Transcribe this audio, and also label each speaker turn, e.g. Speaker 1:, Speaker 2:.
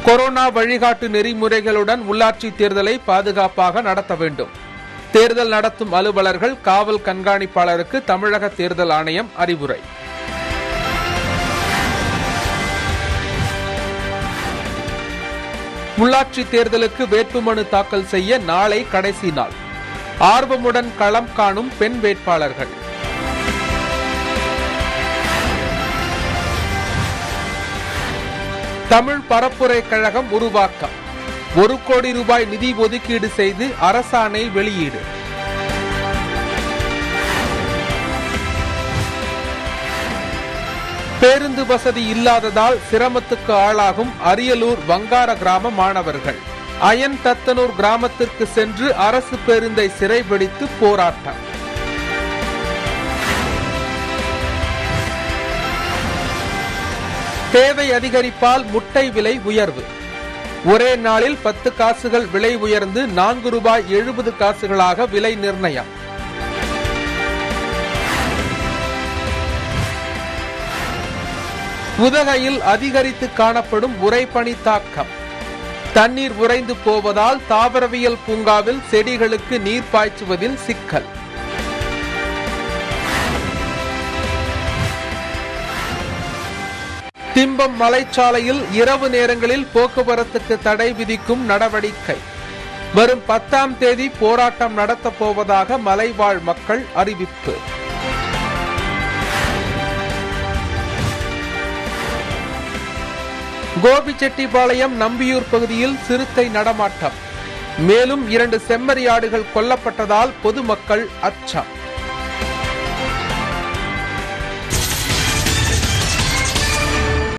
Speaker 1: corona வழிகாட்டு நெறிமுறைகளுடன் உள்ளாட்சி தேர்தலை பாதுகாப்பாக நடத்த வேண்டும் தேர்தல் நடத்தும் அலுவலர்கள் காவல் கண்காணிப்பாளருக்கு தமிழக தேர்தல் ஆணையம் அறிவுரை உள்ளாட்சி தேர்தலுக்கு வேட்புமனு தாக்கல் செய்ய நாளை கடைசி நாள் ஆர்வமுடன் களம் காணும் பெண் வேட்பாளர்கள் தமிழ் பரப்புரை கழகம் உருவாக்கம் ஒரு கோடி ரூபாய் நிதி ஒதுக்கீடு செய்து அரசாணை வெளியீடு பேருந்து வசதி இல்லாததால் சிரமத்துக்கு ஆளாகும் அரியலூர் வங்கார கிராம மாணவர்கள் அயன் தத்தனூர் கிராமத்திற்கு சென்று அரசு பேருந்தை சிறைபிடித்து போராட்டம் தேவை அதிகரிப்பால் முட்டை விலை உயர்வு ஒரே நாளில் பத்து காசுகள் விலை உயர்ந்து நான்கு ரூபாய் எழுபது காசுகளாக விலை நிர்ணயம் உதகையில் அதிகரித்து காணப்படும் உறைபனி தாக்கம் தண்ணீர் உறைந்து போவதால் தாவரவியல் பூங்காவில் செடிகளுக்கு நீர் பாய்ச்சுவதில் சிக்கல் திம்பம் மலைச்சாலையில் இரவு நேரங்களில் போக்குவரத்துக்கு தடை விதிக்கும் நடவடிக்கை வரும் பத்தாம் தேதி போராட்டம் நடத்தப் போவதாக மலைவாழ் மக்கள் அறிவிப்பு கோபிச்செட்டிப்பாளையம் நம்பியூர் பகுதியில் சிறுத்தை நடமாட்டம் மேலும் இரண்டு செம்மறியாடுகள் கொல்லப்பட்டதால் பொதுமக்கள் அச்சம்